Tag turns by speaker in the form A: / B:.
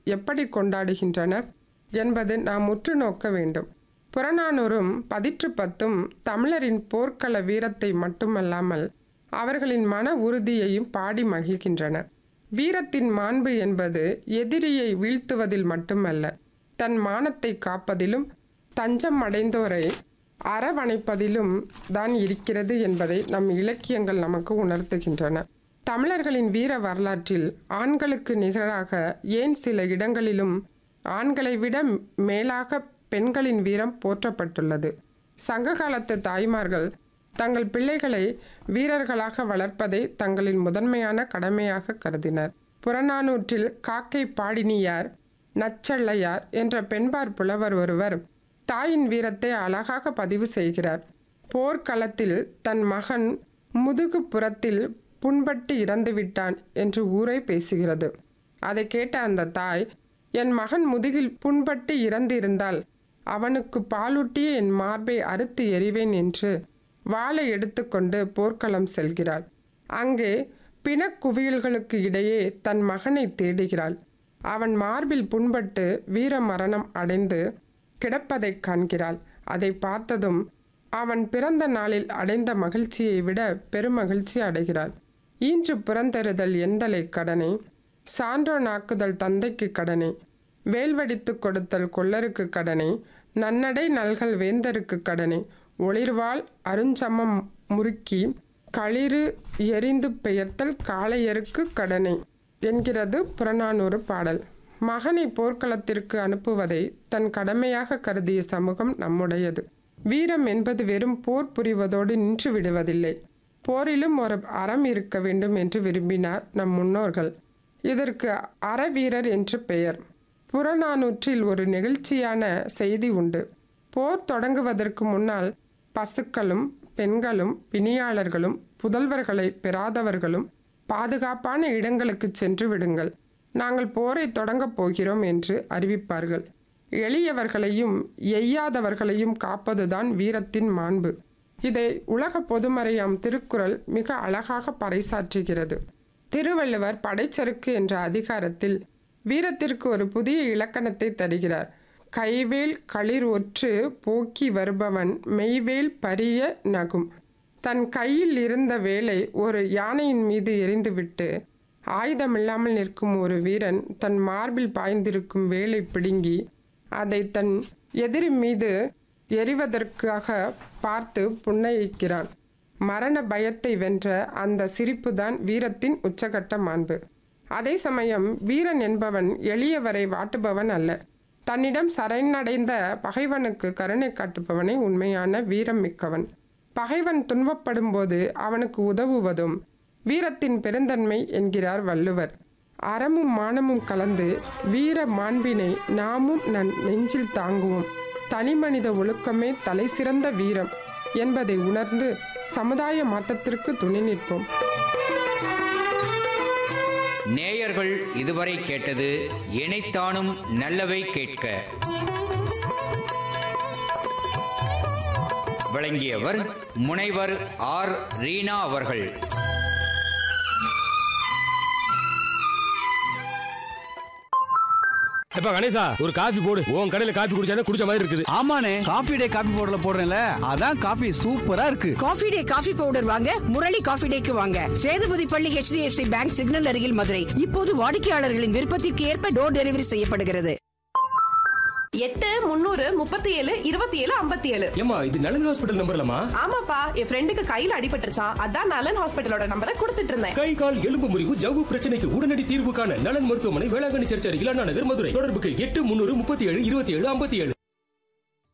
A: எப்படி கொண்டாடுகின்றன என்பது நாம் உற்று நோக்க வேண்டும் புறநானூறும் பதிற்று பத்தும் தமிழரின் போர்க்கள வீரத்தை மட்டுமல்லாமல் அவர்களின் மன உறுதியையும் பாடி மகிழ்கின்றன வீரத்தின் மாண்பு என்பது எதிரியை வீழ்த்துவதில் மட்டுமல்ல தன் மானத்தை காப்பதிலும் தஞ்சம் அடைந்தோரை அரவணைப்பதிலும் தான் இருக்கிறது என்பதை நம் இலக்கியங்கள் நமக்கு உணர்த்துகின்றன தமிழர்களின் வீர வரலாற்றில் ஆண்களுக்கு நிகராக ஏன் சில இடங்களிலும் ஆண்களை விட மேலாக பெண்களின் வீரம் போற்றப்பட்டுள்ளது சங்ககாலத்து தாய்மார்கள் தங்கள் பிள்ளைகளை வீரர்களாக வளர்ப்பதை தங்களின் முதன்மையான கடமையாக கருதினர் புறநானூற்றில் காக்கை பாடினியார் நச்சள்ளையார் என்ற பெண்பார் புலவர் ஒருவர் தாயின் வீரத்தை அழகாக பதிவு செய்கிறார் போர்க்களத்தில் தன் மகன் முதுகு புறத்தில் புண்பட்டு இறந்து விட்டான் என்று ஊரே பேசுகிறது அதை கேட்ட அந்த தாய் என் மகன் முதுகில் புண்பட்டு இறந்திருந்தால் அவனுக்கு பாலூட்டிய என் மார்பை அறுத்து எறிவேன் என்று வாளை எடுத்துக்கொண்டு போர்க்களம் செல்கிறாள் அங்கே பிணக்குவியல்களுக்கு இடையே தன் மகனை தேடுகிறாள் அவன் மார்பில் புண்பட்டு வீர மரணம் அடைந்து கிடப்பதைக் காண்கிறாள் அதை பார்த்ததும் அவன் பிறந்த நாளில் அடைந்த மகிழ்ச்சியை விட பெருமகிழ்ச்சி அடைகிறாள் ஈன்று புறந்தெறுதல் எந்தலை கடனை சான்றோனாக்குதல் தந்தைக்கு கடனை வேல்வடித்து கொடுத்தல் கொல்லருக்கு கடனை நன்னடை நல்கல் வேந்தருக்கு கடனை ஒளிர்வாள் அருஞ்சமம் முறுக்கி களிறு எரிந்து பெயர்த்தல் காளையருக்கு கடனை என்கிறது புறநானூறு பாடல் மகனை போர்க்களத்திற்கு அனுப்புவதை தன் கடமையாக கருதிய சமூகம் நம்முடையது வீரம் என்பது வெறும் போர் புரிவதோடு நின்று விடுவதில்லை போரிலும் ஒரு அறம் இருக்க வேண்டும் என்று விரும்பினார் நம் முன்னோர்கள் இதற்கு அறவீரர் என்று பெயர் புறநானூற்றில் ஒரு நெகிழ்ச்சியான செய்தி உண்டு போர் தொடங்குவதற்கு முன்னால் பசுக்களும் பெண்களும் பிணியாளர்களும் புதல்வர்களை பெறாதவர்களும் பாதுகாப்பான இடங்களுக்கு சென்று விடுங்கள் நாங்கள் போரை தொடங்கப் போகிறோம் என்று அறிவிப்பார்கள் எளியவர்களையும் எய்யாதவர்களையும் காப்பதுதான் வீரத்தின் மாண்பு இதை உலக பொதுமறையாம் திருக்குறள் மிக அழகாக பறைசாற்றுகிறது திருவள்ளுவர் படைச்சறுக்கு என்ற அதிகாரத்தில் வீரத்திற்கு ஒரு புதிய இலக்கணத்தை தருகிறார் கைவேல் களிர் ஒற்று போக்கி வருபவன் மெய்வேல் பரிய நகும் தன் கையில் இருந்த வேலை ஒரு யானையின் மீது எரிந்துவிட்டு ஆயுதமில்லாமல் நிற்கும் ஒரு வீரன் தன் மார்பில் பாய்ந்திருக்கும் வேலை பிடுங்கி அதை தன் எதிரி மீது எறிவதற்காக பார்த்து புன்னயிக்கிறான் மரண பயத்தை வென்ற அந்த சிரிப்புதான் வீரத்தின் உச்சகட்ட மாண்பு அதே சமயம் வீரன் என்பவன் எளியவரை வாட்டுபவன் அல்ல தன்னிடம் சரணடைந்த பகைவனுக்கு கருணை காட்டுபவனே உண்மையான வீரம் மிக்கவன் பகைவன் துன்பப்படும் போது அவனுக்கு உதவுவதும் வீரத்தின் பெருந்தன்மை என்கிறார் வள்ளுவர் அறமும் மானமும் கலந்து வீர மாண்பினை நாமும் நன் நெஞ்சில் தாங்குவோம் தனிமனித ஒழுக்கமே தலை சிறந்த வீரம் என்பதை உணர்ந்து சமுதாய மாற்றத்திற்கு துணை நிற்போம்
B: நேயர்கள் இதுவரை கேட்டது இணைத்தானும் நல்லவை கேட்க வழங்கியவர் முனைவர் ஆர் ரீனா அவர்கள்
C: எப்ப கணேசா ஒரு காஃபி போடு உன் கடையில காஃபி குடிச்சாதான் குடிச்ச மாதிரி இருக்குது
D: ஆமாண்ணே காபி டே காபி பவுடர்ல போடுறேன்ல அதான் காபி சூப்பரா இருக்கு
E: காஃபி டே காஃபி பவுடர் வாங்க முரளி காஃபி டேக்கு வாங்க சேதுபதி பள்ளி HDFC பேங்க் சிக்னல் அருகில் மதுரை இப்போது வாடிக்கையாளர்களின் விருப்பத்திற்கு ஏற்ப டோர் டெலிவரி செய்யப்படுகிறது
F: எட்டு முந்நூறு முப்பத்தி ஏழு இருபத்தி ஏழு ஐம்பத்தி ஏழு
C: ஏமா இது நலன் ஹாஸ்பிட்டல் நம்பர்லமா
F: ஆமாப்பா என் ஃப்ரெண்டுக்கு கையில அடிபட்டுருச்சான் அதான் நலன் ஹாஸ்பிட்டலோட நம்பரை கொடுத்துட்டு இருந்தேன்
C: கை கால் எலும்பு முறிவு ஜவ்வு பிரச்சனைக்கு உடனடி தீர்வு காண நலன் மருத்துவமனை வேளாங்கண்ணி சர்ச் அருகில் அண்ணா நகர் மதுரை தொடர்புக்கு எட்டு முன்னூறு முப்பத்தி ஏழு இருபத்தி ஏழு ஐம்பத்தி ஏழு